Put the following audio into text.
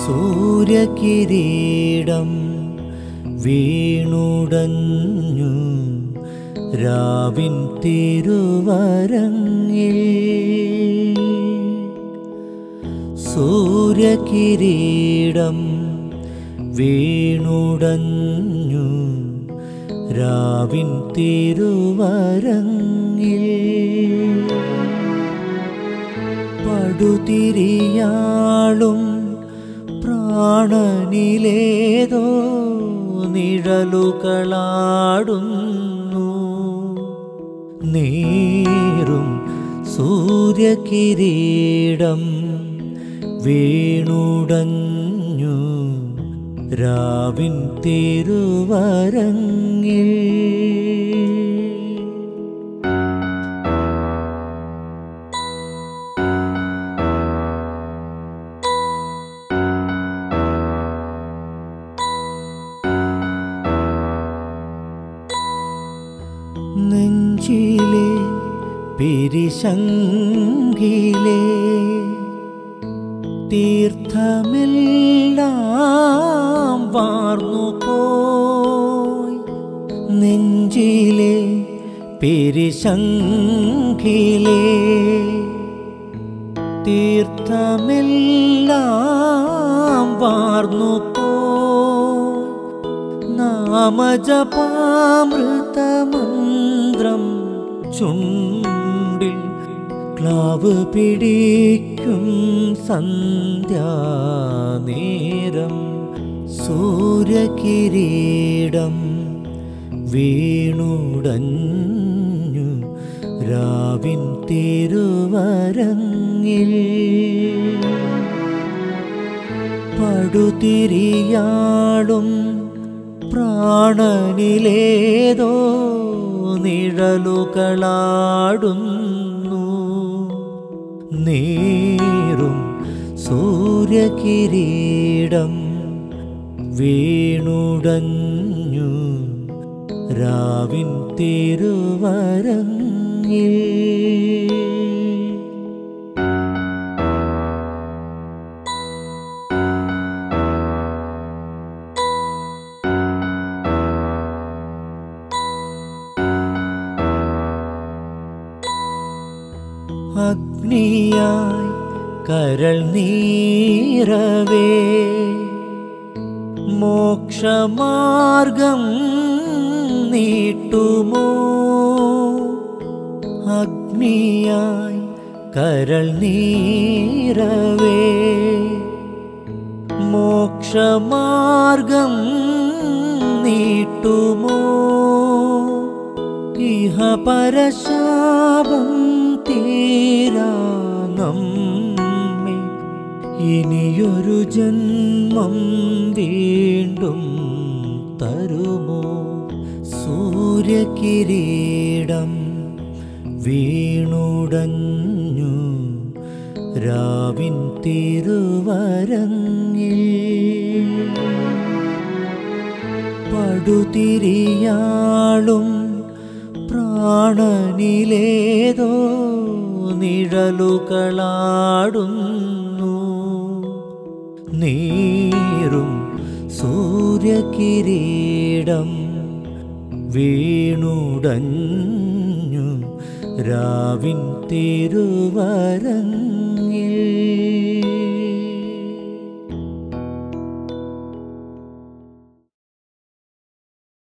സൂര്യകിരീടം വീണുടഞ്ഞു രാവിൻ തിരുവരങ്ങിൽ സൂര്യകിരീടം വീണുടഞ്ഞു രാവിൻ തിരുവരങ്ങിൽ പടുതിരിയാളും പ്രാണനിലേതോ നിഴലുകളാടുന്നു നീറും സൂര്യകിരീടം വീണുടഞ്ഞു രാവിൻ തിരുവരങ്ങിൽ നെഞ്ചിലെ പിരിശങ്കിലെ തീർത്ഥമെല്ലാം വാർന്നു പോയി നെഞ്ചിലെ പിരിശങ്കിലെ തീർത്ഥമെല്ലാം വാർന്നു പോയി നാമജപാമൃതമന്ത്രം ചുണ്ടിൽ ക്ലാവ് പിടിക്കും സന്ധ്യാനേരം സൂര്യകിരീടം വീണുടഞ്ഞു രാവിൻ തിരുവരങ്ങിൽ പടുതിരിയാളും പ്രാണനിലേതോ നിഴലുകളാടുന്നു നീറും സൂര്യകിരീടം വീണുടഞ്ഞു രാവിൻ തിരുവരങ്ങിൽ അഗ്നിയായി കരൾ നീരവേ മോക്ഷമാർഗം നീട്ടുമോ അഗ്നിയായി കരൾ നീരവേ മോക്ഷമാർഗം നീട്ടുമോ ഇഹ പരശാപം തീരാ നമ്മെ ഇനിയൊരു ജന്മം വീണ്ടും തരുമോ സൂര്യകിരീടം വീണുടഞ്ഞു രാവിൻ തിരുവരങ്ങിൽ പടുതിരിയാളും പ്രാണനിലേതോ നിഴലുകളാടുന്നു നീറും സൂര്യകിരീടം വീണുടഞ്ഞു രാവിൻ തിരുവരങ്ങിൽ